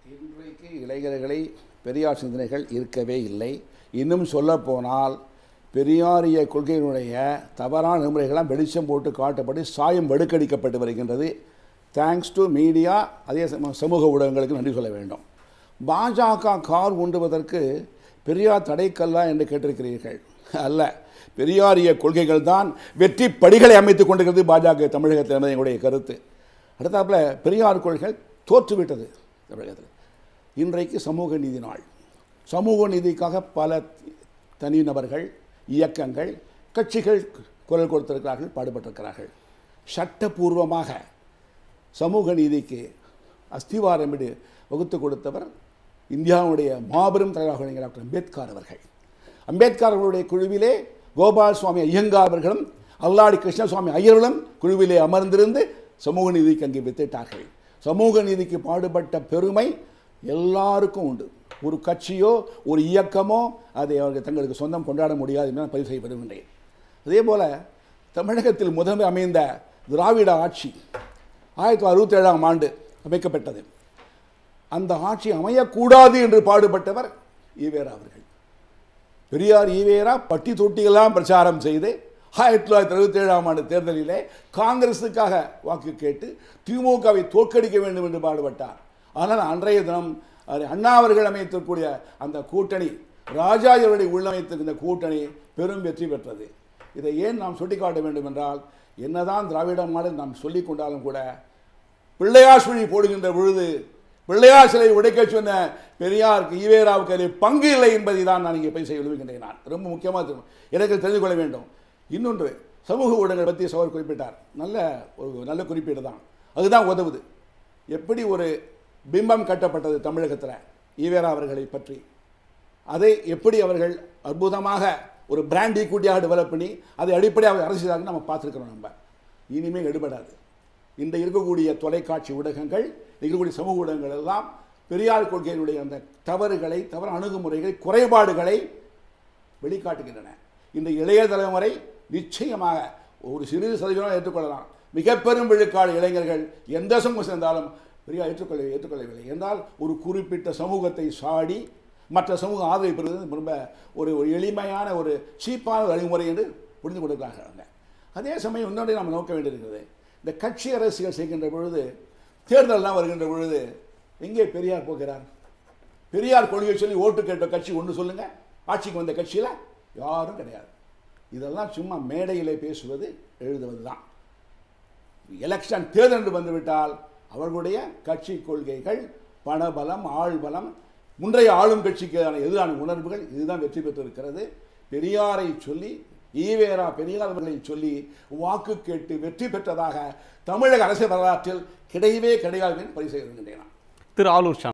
இன்றைக்கு இளைஞர்களை பெரியார் சிந்தனைகள் இருக்கவே இல்லை இன்னும் சொல்லப்போனால் பெரியாரிய கொள்கையினுடைய தவறான நெறிமுறைகளாம் வெளிச்சம் போட்டு காட்டப்பட்டு சாயம் வடுக்கடிக்கப்பட்டு வருகின்றது தேங்க்ஸ் டு மீடியா அதே சம- சமூக ஊடகங்களுக்கு நன்றி சொல்ல வேண்டும் பாஜக கார் ஊண்டுவதற்கு பெரியார் தடைக்கல்லா என்று கேட்டிருக்கிறீர்கள் அல்ல பெரியாரிய கொள்கைகள் தான் வெற்றி படிகளை அமைத்துக் கொண்டிருக்கிறது பாஜக தமிழகத்தில் என்பது எங்களுடைய கருத்து அடுத்தாப்புல பெரியார் கொள்கைகள் தோற்றுவிட்டது தமிழகத்தில் இன்றைக்கு சமூக நீதி நாள் சமூக நீதிக்காக பல தனிநபர்கள் இயக்கங்கள் கட்சிகள் குரல் கொடுத்திருக்கிறார்கள் பாடுபட்டிருக்கிறார்கள் சட்டபூர்வமாக சமூக நீதிக்கு அஸ்திவாரமிடு வகுத்து கொடுத்தவர் இந்தியாவுடைய மாபெரும் தலைவராக விளங்கிய டாக்டர் அம்பேத்கர் அவர்கள் அம்பேத்கர் அவர்களுடைய குழுவிலே கோபால் சுவாமி ஐயங்கார் அவர்களும் அல்லாடி கிருஷ்ணசுவாமி ஐயர்களும் குழுவிலே அமர்ந்திருந்து சமூக நீதிக்கு அங்கே வித்திட்டார்கள் சமூக நீதிக்கு பாடுபட்ட பெருமை எல்லாருக்கும் உண்டு ஒரு கட்சியோ ஒரு இயக்கமோ அதை அவர்கள் தங்களுக்கு சொந்தம் கொண்டாட முடியாது என்று நான் பதிவு செய்ய விரும்புகின்றேன் அதே போல தமிழகத்தில் முதன்மை அமைந்த திராவிட ஆட்சி ஆயிரத்தி தொள்ளாயிரத்தி அறுபத்தி ஏழாம் ஆண்டு அமைக்கப்பட்டது அந்த ஆட்சி அமையக்கூடாது என்று பாடுபட்டவர் ஈவேரா அவர்கள் பெரியார் ஈவேரா பட்டி தொட்டியெல்லாம் பிரச்சாரம் செய்து ஆயிரத்தி தொள்ளாயிரத்தி அறுபத்தி ஏழாம் ஆண்டு தேர்தலிலே காங்கிரஸுக்காக வாக்கு கேட்டு திமுகவை தோற்கடிக்க வேண்டும் என்று பாடுபட்டார் ஆனால் அன்றைய தினம் அவர் அண்ணா அவர்கள் அமைத்திருக்கக்கூடிய அந்த கூட்டணி ராஜாஜியருடைய உள்ளமைத்திருந்த கூட்டணி பெரும் வெற்றி பெற்றது இதை ஏன் நாம் சுட்டிக்காட்ட வேண்டும் என்றால் என்னதான் திராவிட மாடல் நாம் சொல்லிக் கொண்டாலும் கூட பிள்ளையார் சுழி போடுகின்ற பொழுது பிள்ளையார் சிலை உடைக்க சொன்ன பெரியாருக்கு ஈவேராவுக்கு அதில் பங்கு இல்லை என்பதை தான் நான் இங்கே பேச விரும்புகின்றேன் நான் ரொம்ப முக்கியமாக தெரியும் எனக்கு தெரிந்து கொள்ள வேண்டும் இன்னொன்று சமூக ஊடகங்கள் பற்றி சவர் குறிப்பிட்டார் நல்ல ஒரு நல்ல குறிப்பீடு தான் அதுதான் உதவுது எப்படி ஒரு பிம்பம் கட்டப்பட்டது தமிழகத்தில் ஈவேரா அவர்களை பற்றி அதை எப்படி அவர்கள் அற்புதமாக ஒரு பிராண்ட் ஈக்குட்டியாக டெவலப் பண்ணி அதை அடிப்படையாக அரசியலாக நம்ம பார்த்துருக்கிறோம் நம்ம இனிமேல் எடுபடாது இந்த இருக்கக்கூடிய தொலைக்காட்சி ஊடகங்கள் இருக்கக்கூடிய சமூக ஊடகங்கள் எல்லாம் பெரியார் கொள்கையினுடைய அந்த தவறுகளை தவறு அணுகுமுறைகளை குறைபாடுகளை வெளிக்காட்டுகின்றன இந்த இளைய தலைமுறை நிச்சயமாக ஒரு சிறு சதவீதம் ஏற்றுக்கொள்ளலாம் மிக பெரும் விழுக்காடு இளைஞர்கள் எந்த சமூகம் சேர்ந்தாலும் பெரியார் ஏற்றுக்கொள்ள ஏற்றுக்கொள்ளவில்லை என்றால் ஒரு குறிப்பிட்ட சமூகத்தை சாடி மற்ற சமூக ஆதரவை பெறுவது ரொம்ப ஒரு ஒரு எளிமையான ஒரு சீப்பான ஒரு வழிமுறை என்று புரிந்து கொடுக்கிறாங்க அதே சமயம் இன்னொன்றை நாம் நோக்க வேண்டியிருக்கிறது இந்த கட்சி அரசியல் செய்கின்ற பொழுது தேர்தல்லாம் வருகின்ற பொழுது எங்கே பெரியார் போகிறார் பெரியார் கொள்கை சொல்லி ஓட்டு கேட்ட கட்சி ஒன்று சொல்லுங்க ஆட்சிக்கு வந்த கட்சியில் யாரும் கிடையாது இதெல்லாம் சும்மா மேடையிலே பேசுவது எழுதுவது தான் எலெக்ஷன் தேர்தல் என்று வந்துவிட்டால் அவர்களுடைய கட்சி கொள்கைகள் பணபலம் ஆள்பலம் முன்றைய ஆளும் கட்சிக்கான எதிரான உணர்வுகள் இதுதான் வெற்றி பெற்றிருக்கிறது பெரியாரை சொல்லி ஈவேரா பெரியார் அவர்களை சொல்லி வாக்கு கேட்டு வெற்றி பெற்றதாக தமிழக அரசியல் வரலாற்றில் கிடையவே கிடையாது என்று பதிவு செய்திருக்கின்றேன் நான். திரு ஆலூர் ஷா